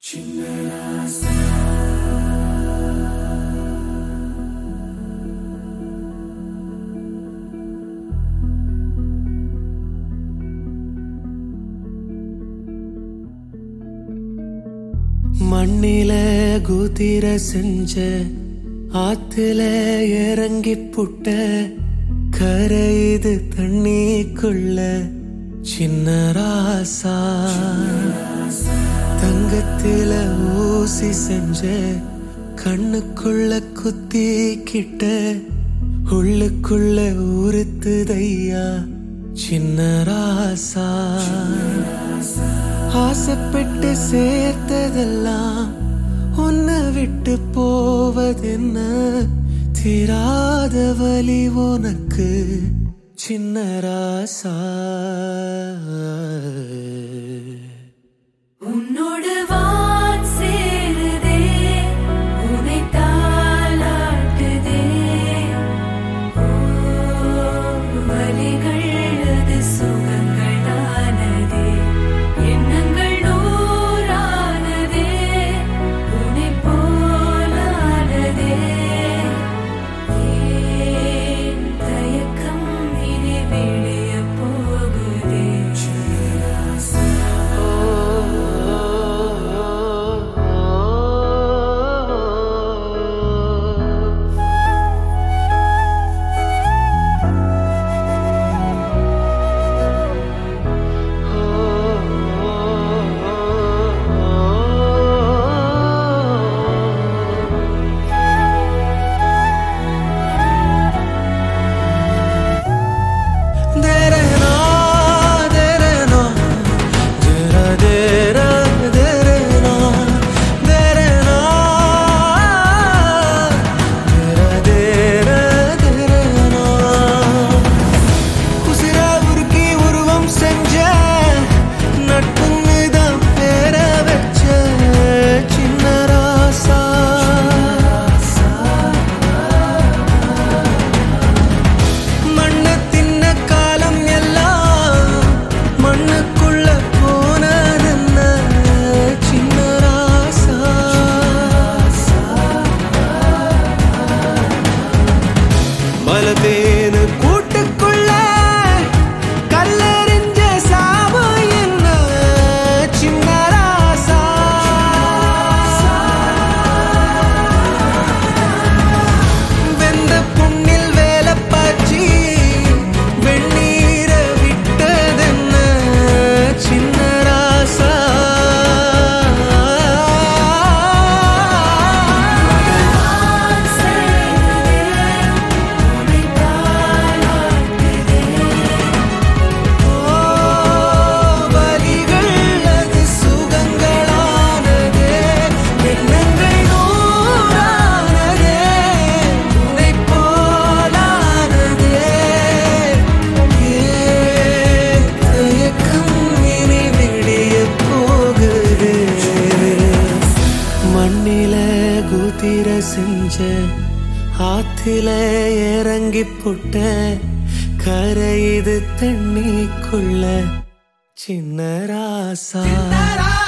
மண்ணில குதிர செஞ்ச ஆத்துல இறங்கி புட்ட கரையுது தண்ணிக்குள்ள சின்ன ராசா தங்கத்தில ஊசி செஞ்ச கண்ணுக்குள்ள குத்திக்கிட்ட உள்ளுக்குள்ள உறுத்துதையா சின்ன ராசா ஆசைப்பட்டு சேர்த்ததெல்லாம் உன்னை விட்டு போவதென்ன தீராத வலி உனக்கு சின்ன ராசா உன்னோடு வான் சேருதே உனை தாளாட்டுதே ஓ, வலிகள் அது சுகங்கள் தானதே எண்ணங்கள் நூறானதே உனை போலானதே ஏன் தயக்கம் இனி விழிய போகுதே தேரனா, தேரனா, தேர, தேர, தேரனா, தேரனா, தேர, தேர, தேரனா. உசிர உருக்கி உருவம் செஞ்ச நட்புன்னு தான் பேர வச்ச சின்ன ராசா மண்ண தின்ன காலம் எல்லாம் மண்ணுக்குள்ள போனதென்ன சின்ன ராசா மலத்தேனு கூட்டுக்குள்ள கல்லெறிஞ்ச சாபு என்ன சின்ன ராசா வெந்த புண்ணில் வேலை பாய்ச்சி வெந்நீர விட்டதென்ன சின்ன ராசா வான் சேருதே உனை தாளாட்டுதே ஓ, வலிகள் அது சுகங்களானதே எண்ணங்கள் நூறானதே உன்னை போலானதே ஏன் தயக்கம் இனி விடிய போகுதே மண்ணில குதிர செஞ்ச ஆத்தில இறங்கி புட்ட கரையுது தண்ணிக்குள்ள சின்ன ராசா